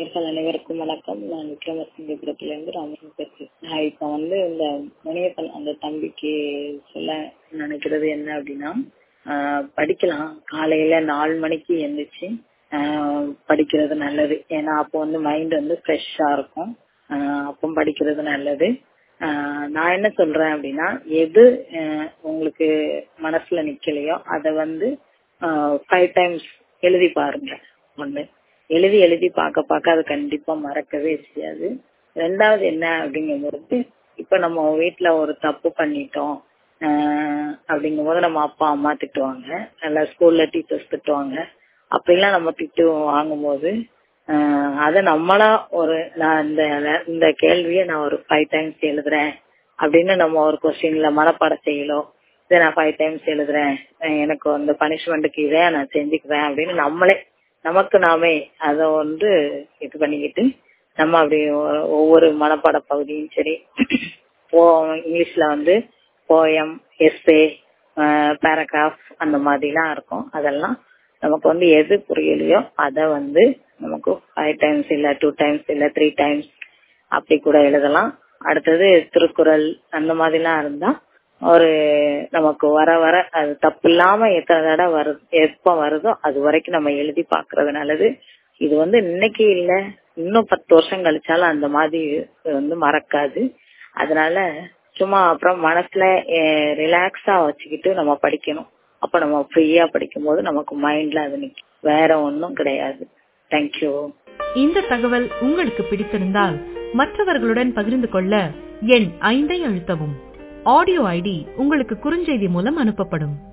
நேர்கள் அனைவருக்கும் வணக்கம் நான் விக்ரமசிங்கபுரத்திலிருந்து ராமன் பேசுறேன் நான் இப்ப வந்து இந்த முனியப்பன் அந்த தம்பிக்கு சொல்ல நினைக்கிறது என்ன அப்படின்னா ஆஹ் படிக்கலாம் காலையில நாலு மணிக்கு எந்திரிச்சு ஆஹ் படிக்கிறது நல்லது ஏன்னா அப்போ வந்து மைண்ட் வந்து ஃப்ரெஷ்ஷா இருக்கும் ஆஹ் அப்போ படிக்கிறது நல்லது ஆஹ் நான் என்ன சொல்றேன் அப்படின்னா எது ஆஹ் உங்களுக்கு மனசுல நிக்கலையோ அதை வந்து ஃபைவ் டைம்ஸ் எழுதி பாருங்க ஒண்ணு எழுதி எழுதி பார்க்க பார்க்க அது கண்டிப்பா மறக்கவே செய்யாது ரெண்டாவது என்ன அப்படிங்கும்போது இப்ப நம்ம வீட்டுல ஒரு தப்பு பண்ணிட்டோம் ஆஹ் அப்படிங்கும்போது நம்ம அப்பா அம்மா திட்டுவாங்க நல்லா ஸ்கூல்ல டீச்சர்ஸ் திட்டுவாங்க அப்படிலாம் நம்ம திட்டு வாங்கும்போது ஆஹ் அதை நம்மளா ஒரு நான் இந்த இந்த கேள்வியை நான் ஒரு ஃபைவ் டைம்ஸ் எழுதுறேன் அப்படின்னு நம்ம ஒரு கொஸ்டின்ல மனப்பாடம் செய்யலோ இதை நான் ஃபைவ் டைம்ஸ் எழுதுறேன் எனக்கு வந்து பனிஷ்மெண்ட்டுக்கு இதே நான் செஞ்சுக்குவேன் அப்படின்னு நம்மளே நமக்கு நாமே அதை வந்து இது பண்ணிக்கிட்டு நம்ம அப்படி ஒவ்வொரு மனப்பாட பகுதியும் சரி போ இங்கிலீஷ்ல வந்து போயம் எஸ்ஏ பேராகிராஃப் அந்த மாதிரிலாம் இருக்கும் அதெல்லாம் நமக்கு வந்து எது புரியலையோ அதை வந்து நமக்கு ஃபைவ் டைம்ஸ் இல்ல டூ டைம்ஸ் இல்ல த்ரீ டைம்ஸ் அப்படி கூட எழுதலாம் அடுத்தது திருக்குறள் அந்த மாதிரிலாம் இருந்தா ஒரு நமக்கு வர வர அது தப்பு இல்லாம எத்தனை தடவை வருது எப்ப வருதோ அது வரைக்கும் நம்ம எழுதி பாக்குறது நல்லது இது வந்து இன்னைக்கு இல்ல இன்னும் பத்து வருஷம் கழிச்சாலும் அந்த மாதிரி வந்து மறக்காது அதனால சும்மா அப்புறம் மனசுல ரிலாக்ஸா வச்சுக்கிட்டு நம்ம படிக்கணும் அப்ப நம்ம ஃப்ரீயா படிக்கும் போது நமக்கு மைண்ட்ல அது நிக்கும் வேற ஒன்னும் கிடையாது தேங்க்யூ இந்த தகவல் உங்களுக்கு பிடித்திருந்தால் மற்றவர்களுடன் பகிர்ந்து கொள்ள எண் ஐந்தை அழுத்தவும் ஆடியோ ஐடி உங்களுக்கு குறுஞ்செய்தி மூலம் அனுப்பப்படும்